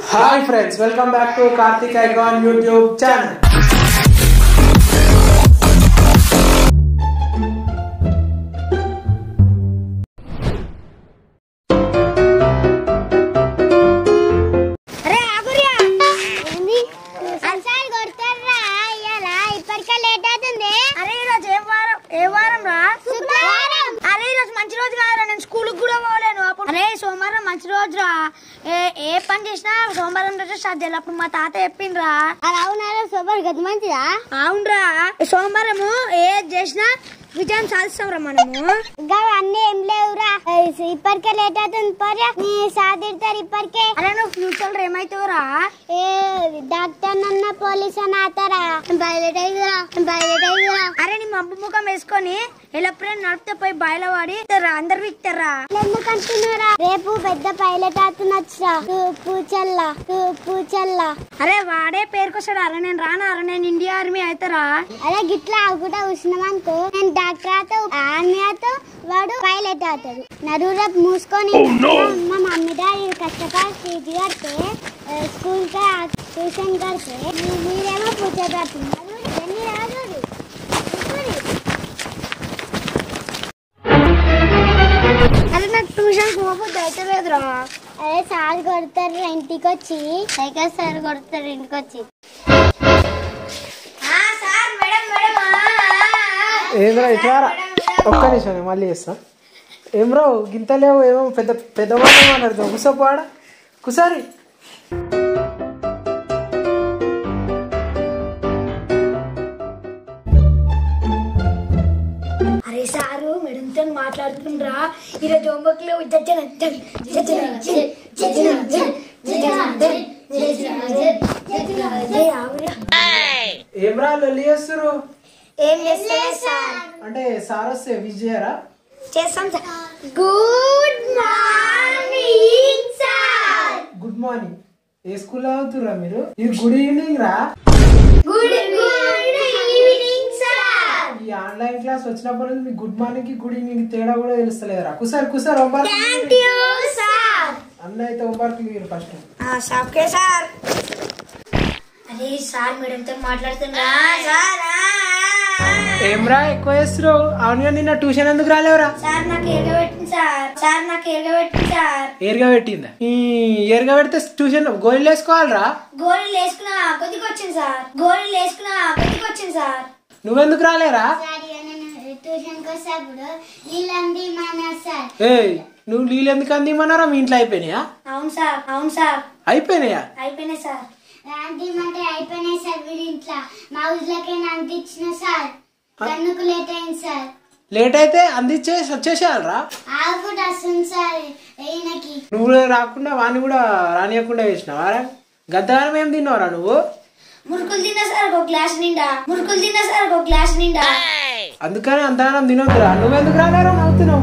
Hi friends welcome back to Karthik icon YouTube channel అరే ఆగురియా ఏంది అంసాలు కొడతారా ఇయ్యాల ఇప్పటికే లేట్ అవుతుంది అరే ఈరోజు ఏం వారం ఏ వారం రా శుక్రవారం అరే ఈరోజు మంచి రోజు కాదురా నేను స్కూల్ కూడా పోలేను అప్పుడు అరే సోమవారం మంచి రోజు రా ఏ ఏ పని చేసినా సోమవారం రోజు స్టార్ట్ చేయాలి అప్పుడు మా తాత చెప్పిండ్రా అరే అవునారా సోమవారం గది మంచిదా అవునరా సోమవారము ఏ చేసినా విజయం సాధిస్తాం రా మనము ఇంకా అన్ని ఏం లేవురా ఇప్పటికే లేట్ అవుతుంది పర్యా నీ సాధిస్తారు ఇప్పటికే అరే నువ్వు ఫ్యూచర్ లో ఏమైతావురా ఏ డాక్టర్ నన్న పోలీస్ అని ఆతారా బయలుదేరా బయలుదేరా అరే నీ మబ్బు ముఖం వేసుకొని ఎలప్రేన్ నడిపితే పోయి బయలువాడి అందరు విక్తారా ఎందుకంటున్నారా రేపు పెద్ద పైలట్ అవుతున్నచ్చురా పూచల్లా పూచల్లా అరే వాడే పేరుకొస్తాడు అరే నేను రానా అరే నేను ఇండియా ఆర్మీ అవుతారా అరే గిట్లా కూడా ఉష్ణమంతో నేను డాక్టర్ అవుతావు ఆర్మీ అవుతావు వాడు పైలట్ అవుతాడు నరువు మూసుకొని మా మమ్మీ డాడీ కష్టపడి ఫీజు కడితే స్కూల్ కి ట్యూషన్ కడితే మీ- మీరేమో కూర్చోబెడుతున్నారు ఎన్ని రాదు అరే నాకు ట్యూషన్ పోకపోతే అయితే లేదురా అరే సార్ కొడతారు ఇంటికి వచ్చి సైకిల్ సార్ కొడతారు ఇంటికి వచ్చి సార్ మేడం మేడం ఏంద్రా ఇట్లారా ఒక్క నిమిషం మళ్ళీ చేస్తా ఏం రావు గింత లేవు ఏమో పెద్ద పెద్ద మాట్లాడుతావు కుసపోవాడ కుసారి అరే సారు మేడంతో మాట్లాడుతుండ్రా ఈరోజు హోంవర్క్ లేవు జడ్జన జడ్జన జడ్జన ఏం రా లొల్లి చేస్తారు ఏం చేస్తారు సార్ అంటే సార్ వస్తే విజ్ చేయరా చేస్తాం sir good morning sir good morning ఏ స్కూల్లో అవుతుర్రా మీరు ఇది గుడ్ ఈవినింగ్ రా గుడ్ గుడ్ ఈవినింగ్ సార్ ఈ ఆన్లైన్ క్లాస్ వచ్చినప్పటి నుంచి మీకు గుడ్ మార్నింగ్ కి గుడ్ ఈవినింగ్ తేడా కూడా తెలుస్తలేదురా కుసారి కుసారి థ్యాంక్ హోంవర్క్ యూ సార్ అన్న అయితే హోంవర్క్ మీరు ఫస్ట్ ఓకే సార్ అరే సార్ మేడంతో మాట్లాడుతున్నా సార్ ఏమ్రా ఎక్కువ చేస్తున్నావు అవునుగా నిన్న ట్యూషన్ ఎందుకు రాలేవురా సార్ నాకు ఎరగబెట్టింది సార్ సార్ నాకు ఎరగబెట్టింది సార్ ఏరుగా పెట్టిందా ఈ ఏరుగా పెడితే ట్యూషన్ గోళీలు వేసుకోవాలిరా గోళీలు వేసుకున్నా కొద్దిగా వచ్చింది సార్ గోళీలు వేసుకున్నా కొద్దిగా వచ్చింది సార్ నువ్వెందుకు రాలేరా ట్యూషన్ వచ్చేప్పుడు నీళ్ళంది మన సార్ ఏయ్ నువ్వు నీళ్ళు ఎందుకు అందిమన్నారా మీ ఇంట్లో అయిపోయినాయా అవును సార్ అవును సార్ అయిపోయినాయా అయిపోయినాయి సార్ అందిమంటే అయిపోయినాయి సార్ వీడి ఇంట్లో మా ఊళ్ళకైనా అందించిన సార్ కన్నుకు లేట్ అయింది సార్ లేట్ అయితే అందించేసి వచ్చేసేయాలరా ఆవు కూడా వస్తుంది సార్ ఈయనకి నువ్వు కూడా రాకుండా వాడిని కూడా రానియకుండా చేసినావారా గంతగానం ఏం తిన్నావురా నువ్వు మురుకులు తిన్నా సార్ ఒక గ్లాస్ నిండా మురుకులు తిన్నా సార్ ఒక గ్లాస్ నిండా అందుకని అంతగానం తినొద్దురా నువ్వెందుకు రాలేరా నవ్వుతున్నావు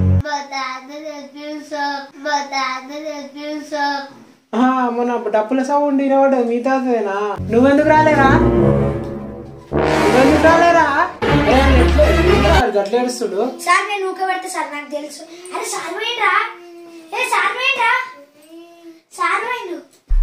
ఆహా, మొన్న డప్పుల సౌండ్ వినబడ్డది మీ తాతదేనా నువ్వెందుకు రాలేరా నువ్వెందుకు రాలేరా ఏ, ఎట్లా- ఏంట్రా గట్ల ఏడుస్తుడు సార్ నేను ఊక పెడితే సార్ నాకు తెలుసు అరే సార్ పోయిండ్రా ఏ సార్ పోయిండ్రా సార్ పోయిండు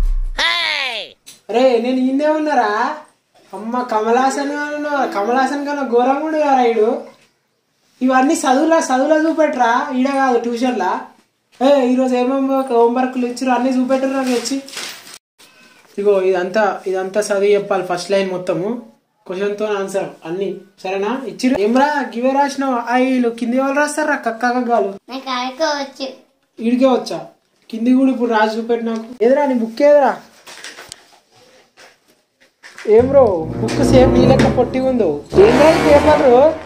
రే నేను ఈయనే ఉన్నారా అమ్మ కమలాసన్ అన్నా కమలాసన్ కన్నా ఘోరంగా ఉండు కదా ఇడు ఇవన్నీ చదువులా చదువులా చూపెట్టరా ఈడ కాదు ట్యూషన్లా ఏ ఈరోజు ఏమేమి హోంవర్క్లు ఇచ్చారు అన్నీ చూపెట్టరు నాకు వచ్చి ఇగో ఇదంతా ఇదంతా చదివి చెప్పాలి ఫస్ట్ లైన్ మొత్తము క్వశ్చన్తో ఆన్సర్ అన్ని సరేనా ఇచ్చిరు ఏమరా గివే రాసినావు ఆ వీళ్ళు కింది వాళ్ళు రాస్తారా కక్క కగ్గాలు నాకు ఆడుకోవచ్చు ఈడికే వచ్చా కింది కూడా ఇప్పుడు రాసి చూపెట్టి నాకు ఏదిరా నీ బుక్ ఏదిరా ఏం బ్రో బుక్ సేమ్ నీ లెక్క పొట్టి ఉందో ఏంద్రా ఈ పేపర్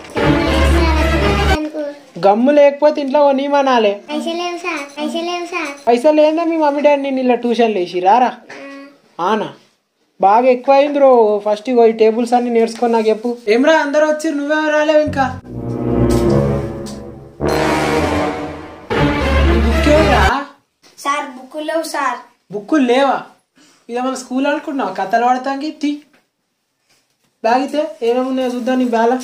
గమ్ము లేకపోతే ఇంట్లో కొనిమనాలే పైసలేవు సార్ పైసలేవు సార్ పైసలు ఏందా మీ మమ్మీ డాడీ నేను ఇలా ట్యూషన్లు వేసి రారా ఆనా బాగా ఎక్కువ అయింది బ్రో ఫస్ట్ ఇగో ఈ టేబుల్స్ అన్ని నేర్చుకొని నాకు చెప్పు ఏమ్రా అందరూ వచ్చి నువ్వే రాలేవు ఇంకా ఈ బుక్ ఏమిరా సార్ బుక్ లేవు సార్ బుక్కులు లేవా ఇదేమన్నా స్కూల్ అనుకుంటున్నావు కథలు పడతానికి తీ బ్యాగ్ అయితే ఏమేమి ఉన్నాయో చూద్దాం నీ బ్యాల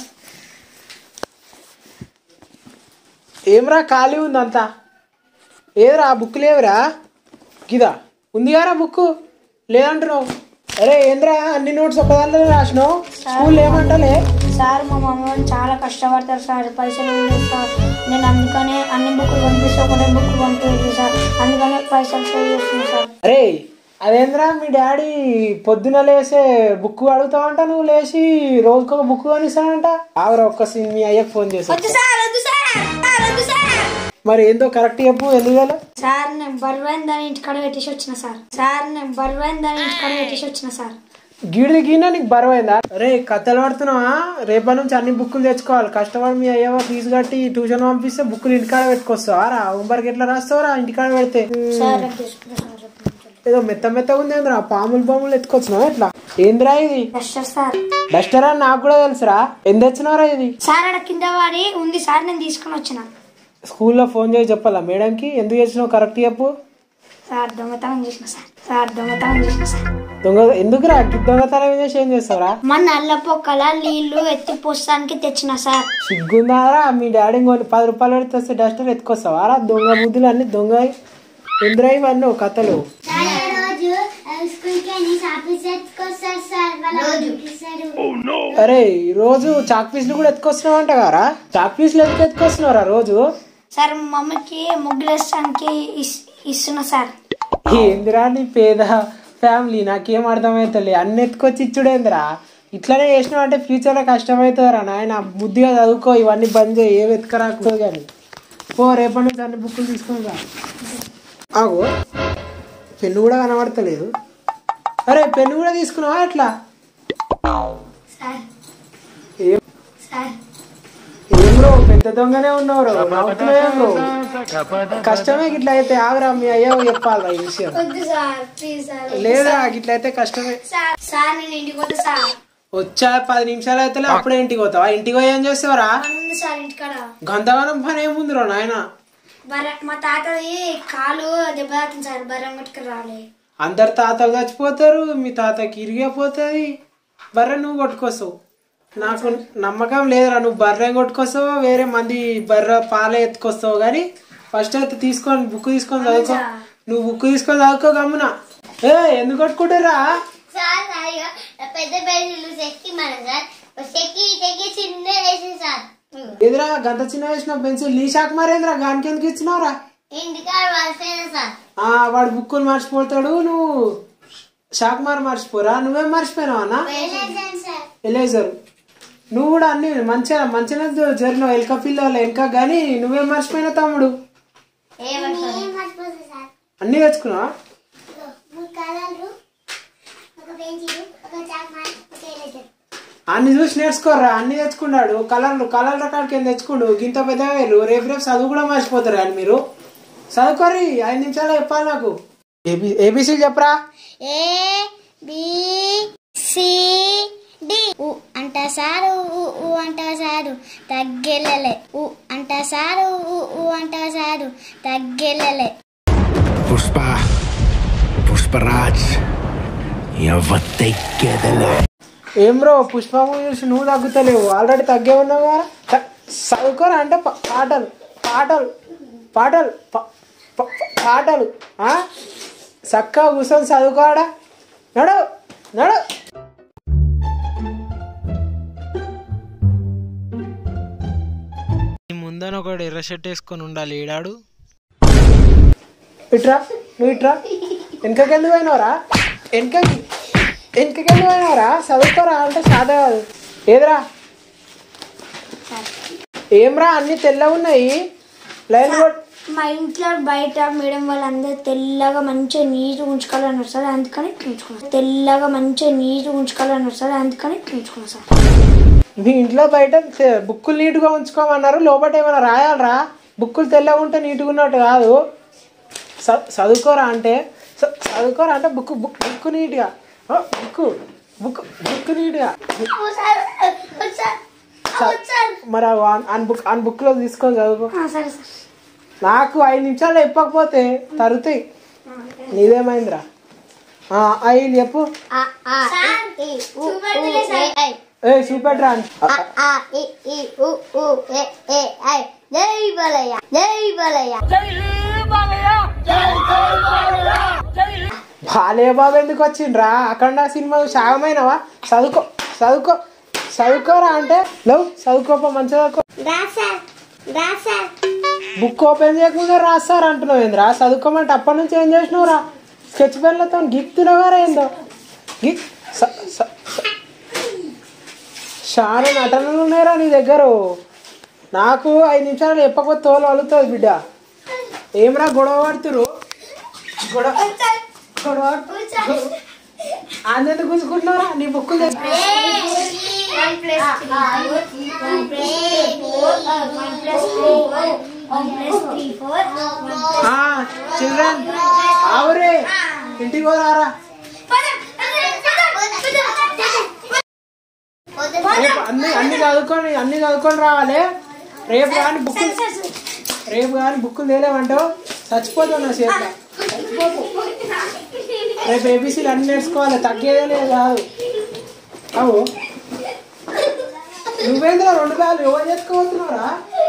ఏమ్రా ఖాళీ ఉంది అంతా ఏదిరా ఆ బుక్ లేవురా గిదా ఉంది కదా బుక్ లేదంటున్నావు అరే ఏంద్రా అన్ని నోట్స్ ఒక దాంట్లో రాసినావు స్కూల్ ఏమంటలే సార్ మా మమ్మీ వాళ్ళు చాలా కష్టపడతారు సార్ పైసలు ఉండేది సార్ నేను అందుకనే అన్ని బుక్కులు పంపిస్తే ఒకటే బుక్ పంపించలేదు సార్ అందుకనే పైసలు సేవ్ చేస్తున్నాను సార్ అరే అదేంద్రా మీ డాడీ పొద్దున లేసే బుక్ అడుగుతావంట నువ్వు లేచి రోజుకొక బుక్ కొనిస్తానంట ఆవిడ ఒక్క సీన్ మీ అయ్యకు ఫోన్ చేసా వద్దు సార్ వద్దు సార్ సార్, వద్దు సార్ మరి ఏందో కరెక్ట్ చెప్పు ఎందుకు సార్ నేను బరువైన దాని ఇంటికాడ పెట్టేసి వచ్చిన సార్ సార్ నేను బరువైన దాని ఇంటికాడ పెట్టేసి వచ్చిన సార్ గీడి గీనా నీకు బరువైందా రే కథలు పడుతున్నావా రేపటి నుంచి అన్ని బుక్కులు తెచ్చుకోవాలి కష్టపడి మీ అయ్యవ ఫీజు కట్టి ట్యూషన్ పంపిస్తే బుక్కులు ఇంటికాడ పెట్టుకొస్తావా రా హోంవర్క్ ఎట్లా రాస్తావరా ఇంటికాడ పెడితే సార్ రేపు తీసుకుంటా సార్ రేపు నుంచి. ఏదో మెత్త మెత్తగా ఉంది ఏంద్రా పాములు పాములు ఎత్తుకొచ్చినావా ఎట్లా ఏంద్రా ఇది డస్టర్ సార్ డస్టర్ అని నాకు కూడా తెలుసురా ఎంత తెచ్చినారా ఇది సార్ ఆడ కింద వాడి ఉంది సార్ నేను తీసుకొని వచ్చిన స్కూల్లో ఫోన్ చేసి చెప్పాలా మేడంకి ఎందుకు చేసినావు కరెక్ట్ చెప్పు సార్ దొంగతనం చేసిన సార్ సార్ దొంగతనం చేసిన సార్ దొంగ ఎందుకురా దొంగతనం చేసి ఏం చేస్తావురా మా నల్ల పొక్కల నీళ్లు ఎత్తి పోస్తానికి తెచ్చిన సార్ సిగ్గుందారా మీ డాడీ ఇంకొని పది రూపాయలు పెడితే వస్తే డస్టర్ ఎత్తుకొస్తావా రా దొంగ బుద్ధులు అన్ని దొంగ ఎందురా ఇవన్నీ ఓ కథలు రోజు స్కూల్ కి అన్ని ఆఫీస్ ఎత్తుకొస్తారు సార్ వాళ్ళు పంపిస్తారు అరే ఈ రోజు చాక్ పీసులు కూడా ఎత్తుకొస్తున్నావు అంట గారా చాక్ పీసులు ఎందుకు ఎత్తుకొస్తున్నారా రోజు సార్ మా మమ్మీకి ముగ్గులు వేస్తానికి ఇస్- ఇస్తున్నా సార్ ఏందిరా నీ పేద ఫ్యామిలీ నాకేం అర్థమవుతలే అన్ని ఎత్తుకొచ్చి ఇచ్చుడేందిరా ఇట్లనే చేసినావు అంటే ఫ్యూచర్లో కష్టమవుతుందిరా నాయన బుద్ధిగా చదువుకో ఇవన్నీ బంద్ చేయి ఏవి ఎత్తుకరాకూడదు కానీ పో రేపటి నుంచి అన్ని బుక్కులు తీసుకొని రా ఆగు పెన్ను కూడా కనబడతలేదు అరే పెన్ను కూడా తీసుకున్నావా ఎట్లా సార్ ఏం సార్ ఏం బ్రో పెద్ద దొంగనే ఉన్నావు బ్రో నవ్వుతున్నావు ఏం బ్రో కష్టమే గిట్ల అయితే ఆగురా మీ అయ్యో చెప్పాలి ఈ విషయం వద్దు సార్ ప్లీజ్ సార్ లేదా గిట్ల అయితే కష్టమే సార్ సార్ నేను ఇంటికి పోతా సార్ వచ్చా పది నిమిషాలు అయితే అప్పుడే ఇంటికి పోతావా ఇంటికి పోయి ఏం చేస్తావరా పని ఉంది సార్ ఇంటికాడ గంతగానం పని ఏముందిరో నాయన బర మా తాతది కాలు దెబ్బ తాకింది సార్ బర్రం కొట్టుకు రాలే అందరు తాతలు చచ్చిపోతారు మీ తాతకి ఇరిగిపోతుంది బర్రె నువ్వు కొట్టుకొస్తావు నాకు నమ్మకం లేదురా నువ్వు బర్రె కొట్టుకొస్తావు వేరే మంది బర్రె పాలే ఎత్తుకొస్తావు కానీ ఫస్ట్ అయితే తీసుకొని బుక్ తీసుకొని చదువుకో నువ్వు బుక్ తీసుకొని చదువుకో గమ్మున ఏ ఎందుకు కొట్టుకుంటారా సార్ సార్ ఇగో పెద్ద పెన్సిల్ చెక్కి మన సార్ చెక్కి చెక్కి చిన్న వేసి సార్ ఎదురా గంత చిన్న వేసిన పెన్సిల్ నీ షాక్ మరేంద్రా గానికి ఎందుకు ఇచ్చినావురా ఇంటికాడ వస్తాను సార్ ఆ వాడు బుక్కులు మర్చిపోతాడు నువ్వు షాక్ మార్ మర్చిపోరా నువ్వేం మర్చిపోయినావు అన్న వెళ్ళేసాను సార్ ఎలేజర్ నువ్వు కూడా అన్ని మంచిగా మంచిగా జరిగినావు ఎలక పిల్లలు వెనక కానీ నువ్వేం మర్చిపోయినావు తమ్ముడు ఏం మర్చిపోతుంది సార్ అన్ని తెచ్చుకున్నావా ఇగో మూడు కలర్లు ఒక పెన్సిల్ ఒక చాక్ మార్క్ ఒక ఎరేజర్ అన్ని చూసి నేర్చుకోర్రా అన్ని తెచ్చుకున్నాడు కలర్లు కలర్ రకాలకి ఏం తెచ్చుకుండు గింత పెద్ద వేరు రేపు రేపు చదువు కూడా మర్చిపోతారు అని మీరు చదువుకోరి ఐదు నిమిషాలు చెప్పాలి నాకు ఏబి ఏబిసి చెప్పరా ఏ బి సి డి ఉ అంట సారు ఉ ఉ అంట సారు తగ్గెళ్ళలే ఉ అంట సారు ఉ ఉ అంట సారు తగ్గెళ్ళలే పుష్ప పుష్పరాజ్ ఎవత్తెక్కేదలే ఏం బ్రో పుష్పము చూసి నువ్వు తగ్గుతలేవు ఆల్రెడీ తగ్గే ఉన్నావు కదా త- చదువుకోరా అంటే ప- పాటలు పాటలు పాటలు ప- ప- పాటలు ఆ? చక్కగా కూర్చొని చదువుకోడా నడు నడు ముందన ఒకడు ఎర్ర షర్ట్ వేసుకొని ఉండాలి ఏడాడు ఇట్రా నువ్వు ఇట్రా వెనకకి ఎందుకు పోయినావురా వెనకకి వెనకకి ఎందుకు పోయినావురా చదువుకోరా అంటే సాదా కాదు ఏదిరా ఏమ్రా అన్ని తెల్లగా ఉన్నాయి లైన్ కొట్ మా ఇంట్లో బయట మేడం వాళ్ళందరూ తెల్లగా మంచిగా నీట్గా ఉంచుకోవాలని వస్తారు అందుకని ఉంచుకున్నాం తెల్లగా మంచిగా నీట్గా ఉంచుకోవాలని వస్తారు అందుకని ఉంచుకున్నాం సార్ మీ ఇంట్లో బయట తె- బుక్కులు నీట్గా ఉంచుకోమన్నారు లోపల ఏమైనా రాయాలరా బుక్కులు తెల్లగా ఉంటే నీట్గా ఉన్నట్టు కాదు చ- చదువుకోరా అంటే చ- చదువుకోరా అంటే బుక్ బుక్ బుక్ నీట్గా ఆ, బుక్ బుక్ బుక్ నీట్గా చ- మరి ఆ ఆన్- ఆన్ బుక్ ఆన్ బుక్లో తీసుకొని చదువుకో ఆ, సరే సార్ నాకు ఐదు నిమిషాలు చెప్పకపోతే తరుతాయి నీదేమైందిరా ఆ, ఐదు చెప్పు ఏ చూపెట్రా అని. ఆ ఈ ఈ ఉ ఉ ఏ ఏ ఐ జై బాలయ్య జై బాలయ్య బాలే బాబు ఎందుకు వచ్చిండ్రా అఖండ సినిమా సాగమైనవా చదువుకో చదువుకో చదువుకోరా అంటే లేవు చదువుకోప మంచిగా చదువుకో రా సార్ రా సార్ బుక్ ఓపెన్ చేయకుండా రాస్తారు అంటున్నావు ఏంద్రా చదువుకోమంటే అప్పటి నుంచి ఏం చేసినావు రా స్కెచ్ పెన్లతో గిక్తున్నావా ఏందో గిక్ స- స- స- చాలా నటనలు ఉన్నాయిరా నీ దగ్గర నాకు ఐదు నిమిషాలు చెప్పకపోతే తోలు అలుగుతుంది బిడ్డ ఏమరా గొడవ పడుతురు గొడవ గొడవ అందరిని కూర్చుకుంటున్నారా నీ బుక్కులు తె- ఆ, చిల్డ్రన్ ఆవురే ఇంటికి పోరారా రేపు అన్ని అన్ని చదువుకొని అన్ని చదువుకొని రావాలి రేపు కానీ బుక్కులు రేపు కానీ బుక్కులు తేలేమంటావు చచ్చిపోతావు నా చేత రేపు ఏబీసీలు అన్ని నేర్చుకోవాలి తగ్గేదే లేదు కాదు అవు నువ్వేంద్రా రెండు కాలు ఎవరు చేసుకోబోతున్నారా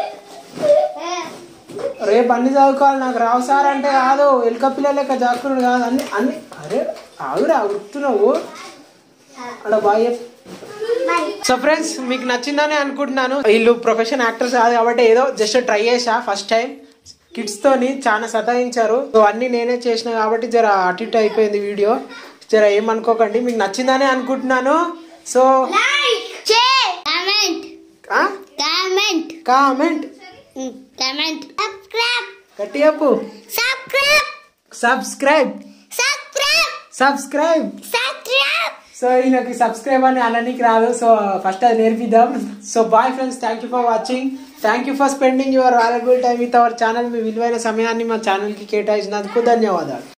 రేపు అన్ని చదువుకోవాలి నాకు రావు సార్ అంటే కాదు ఎలుక పిల్లల లెక్క జాక్కున్నాడు కాదు అన్ని అన్ని అరే ఆగురా గుర్తున్నావు అక్కడ బాగా చెప్పు. సో ఫ్రెండ్స్ మీకు నచ్చిందని అనుకుంటున్నాను వీళ్ళు ప్రొఫెషన్ యాక్టర్స్ కాదు కాబట్టి ఏదో జస్ట్ ట్రై చేసా ఫస్ట్ టైం కిడ్స్ తోని చాలా సతాయించారు సో అన్ని నేనే చేసిన కాబట్టి జర అటు ఇటు అయిపోయింది వీడియో జర ఏమనుకోకండి మీకు నచ్చిందని అనుకుంటున్నాను సో కామెంట్ ఆ? కామెంట్ కామెంట్ కామెంట్ సబ్స్క్రైబ్ గట్టి చెప్పు subscribe subscribe subscribe subscribe subscribe so ఈయనకి సబ్స్క్రైబ్ అని అనడానికి రాదు సో ఫస్ట్ అది నేర్పిద్దాం so bye friends thank you for watching thank you for spending your valuable time with our channel మీ విలువైన సమయాన్ని మా ఛానల్కి కేటాయించినందుకు ధన్యవాదాలు